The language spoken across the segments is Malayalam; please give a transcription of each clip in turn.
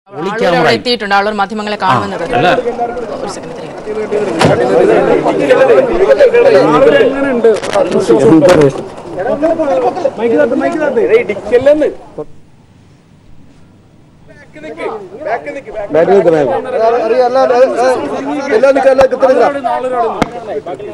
ആളുകൾ അവിടെ എത്തിയിട്ടുണ്ട് ആളുകൾ മാധ്യമങ്ങളെ കാണുന്നത് ഒരു സെക്കൻഡ് തിരികെ. ബാക്കിൽ നിൽക്കണേ അറിയാം എല്ലാം എല്ലാം നിൽക്കാം എല്ലാം കിട്ടുന്നില്ല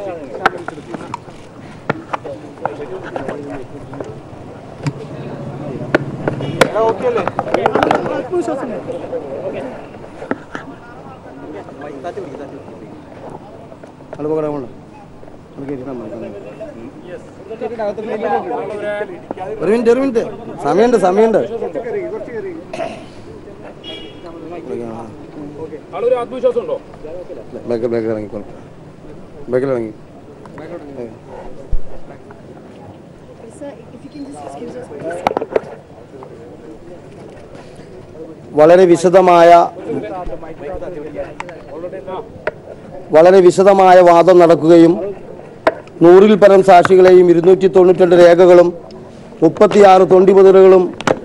അത് പോകണം അങ്ങോട്ട്. നമുക്ക് ഇരിക്കാം, നമുക്ക്. ഒരു മിനിറ്റ് ഒരു മിനിറ്റ് സമയമുണ്ട് സമയമുണ്ട് ബാക്കിൽ ബാക്കിൽ ഇറങ്ങിക്കോളൂ ബാക്കിൽ ഇറങ്ങി വളരെ വിശദമായ വളരെ വിശദമായ വാദം നടക്കുകയും നൂറിൽ പരം സാക്ഷികളെയും ഇരുന്നൂറ്റി തൊണ്ണൂറ്റിരണ്ട് രേഖകളും മുപ്പത്തിയാറ് തൊണ്ടിമുതലുകളും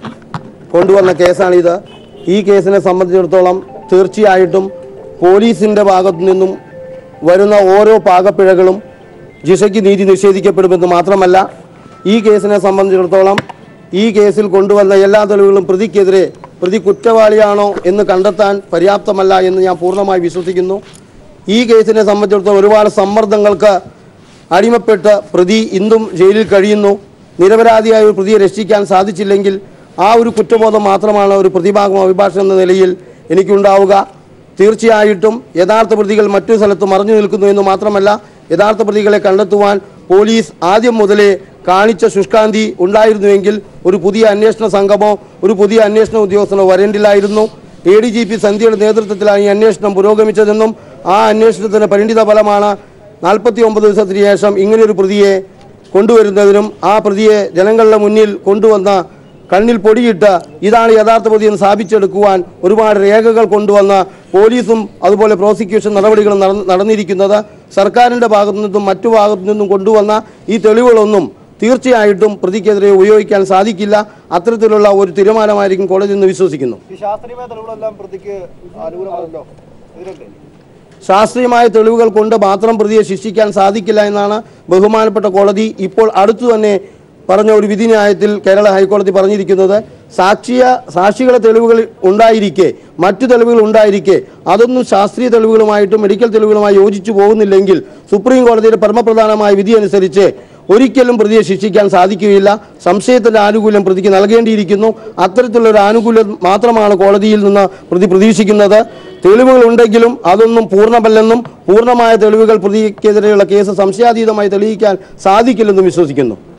കൊണ്ടുവന്ന കേസാണിത് ഈ കേസിനെ സംബന്ധിച്ചിടത്തോളം തീർച്ചയായിട്ടും പോലീസിൻ്റെ ഭാഗത്തു നിന്നും വരുന്ന ഓരോ പാകപ്പിഴകളും ജിഷയ്ക്ക് നീതി നിഷേധിക്കപ്പെടുമെന്ന് മാത്രമല്ല ഈ കേസിനെ സംബന്ധിച്ചിടത്തോളം ഈ കേസിൽ കൊണ്ടുവന്ന എല്ലാ തെളിവുകളും പ്രതിക്കെതിരെ പ്രതി കുറ്റവാളിയാണോ എന്ന് കണ്ടെത്താൻ പര്യാപ്തമല്ല എന്ന് ഞാൻ പൂർണ്ണമായി വിശ്വസിക്കുന്നു ഈ കേസിനെ സംബന്ധിച്ചിടത്തോളം ഒരുപാട് സമ്മർദ്ദങ്ങൾക്ക് അടിമപ്പെട്ട് പ്രതി ഇന്നും ജയിലിൽ കഴിയുന്നു നിരപരാധിയായ ഒരു പ്രതിയെ രക്ഷിക്കാൻ സാധിച്ചില്ലെങ്കിൽ ആ ഒരു കുറ്റബോധം മാത്രമാണ് ഒരു പ്രതിഭാഗം അഭിഭാഷകൻ എന്ന നിലയിൽ എനിക്കുണ്ടാവുക തീർച്ചയായിട്ടും യഥാർത്ഥ പ്രതികൾ മറ്റു സ്ഥലത്ത് മറഞ്ഞു നിൽക്കുന്നു എന്ന് മാത്രമല്ല യഥാർത്ഥ പ്രതികളെ കണ്ടെത്തുവാൻ പോലീസ് ആദ്യം മുതലേ കാണിച്ച ശുഷ്കാന്തി ഉണ്ടായിരുന്നുവെങ്കിൽ ഒരു പുതിയ അന്വേഷണ സംഘമോ ഒരു പുതിയ അന്വേഷണ ഉദ്യോഗസ്ഥനോ വരേണ്ടില്ലായിരുന്നു എ ഡി ജി പി സന്ധ്യയുടെ നേതൃത്വത്തിലാണ് ഈ അന്വേഷണം പുരോഗമിച്ചതെന്നും ആ അന്വേഷണത്തിന് പരിണിത ഫലമാണ് നാൽപ്പത്തി ഒമ്പത് ദിവസത്തിന് ശേഷം ഇങ്ങനെയൊരു പ്രതിയെ കൊണ്ടുവരുന്നതിനും ആ പ്രതിയെ ജനങ്ങളുടെ മുന്നിൽ കൊണ്ടുവന്ന കണ്ണിൽ പൊടിയിട്ട് ഇതാണ് യഥാർത്ഥ പ്രതിയെന്ന് സ്ഥാപിച്ചെടുക്കുവാൻ ഒരുപാട് രേഖകൾ കൊണ്ടുവന്ന പോലീസും അതുപോലെ പ്രോസിക്യൂഷൻ നടപടികളും നടന്ന് നടന്നിരിക്കുന്നത് സർക്കാരിൻ്റെ ഭാഗത്തു നിന്നും മറ്റു ഭാഗത്തു നിന്നും കൊണ്ടുവന്ന ഈ തെളിവുകളൊന്നും തീർച്ചയായിട്ടും പ്രതിക്കെതിരെ ഉപയോഗിക്കാൻ സാധിക്കില്ല അത്തരത്തിലുള്ള ഒരു തീരുമാനമായിരിക്കും കോടതി എന്ന് വിശ്വസിക്കുന്നു ഈ ശാസ്ത്രീയമായ തെളിവുകളെല്ലാം പ്രതിക്ക് അനുകൂലമാണല്ലോ എതിരല്ലേ ശാസ്ത്രീയമായ തെളിവുകൾ കൊണ്ട് മാത്രം പ്രതിയെ ശിക്ഷിക്കാൻ സാധിക്കില്ല എന്നാണ് ബഹുമാനപ്പെട്ട കോടതി ഇപ്പോൾ അടുത്തു തന്നെ പറഞ്ഞ ഒരു വിധിന്യായത്തിൽ കേരള ഹൈക്കോടതി പറഞ്ഞിരിക്കുന്നത് സാക്ഷിയ സാക്ഷികളെ തെളിവുകൾ ഉണ്ടായിരിക്കെ മറ്റു തെളിവുകൾ ഉണ്ടായിരിക്കെ അതൊന്നും ശാസ്ത്രീയ തെളിവുകളുമായിട്ടും മെഡിക്കൽ തെളിവുകളുമായി യോജിച്ചു പോകുന്നില്ലെങ്കിൽ സുപ്രീം കോടതിയുടെ പരമപ്രധാനമായ വിധി അനുസരിച്ച് ഒരിക്കലും പ്രതിയെ ശിക്ഷിക്കാൻ സാധിക്കുകയില്ല സംശയത്തിന്റെ ആനുകൂല്യം പ്രതിക്ക് നൽകേണ്ടിയിരിക്കുന്നു അത്തരത്തിലുള്ള ഒരു ആനുകൂല്യം മാത്രമാണ് കോടതിയിൽ നിന്ന് പ്രതി പ്രതീക്ഷിക്കുന്നത് തെളിവുകൾ ഉണ്ടെങ്കിലും അതൊന്നും പൂർണ്ണമല്ലെന്നും പൂർണ്ണമായ തെളിവുകൾ പ്രതിക്കെതിരെയുള്ള കേസ് സംശയാതീതമായി തെളിയിക്കാൻ സാധിക്കില്ലെന്നും വിശ്വസിക്കുന്നു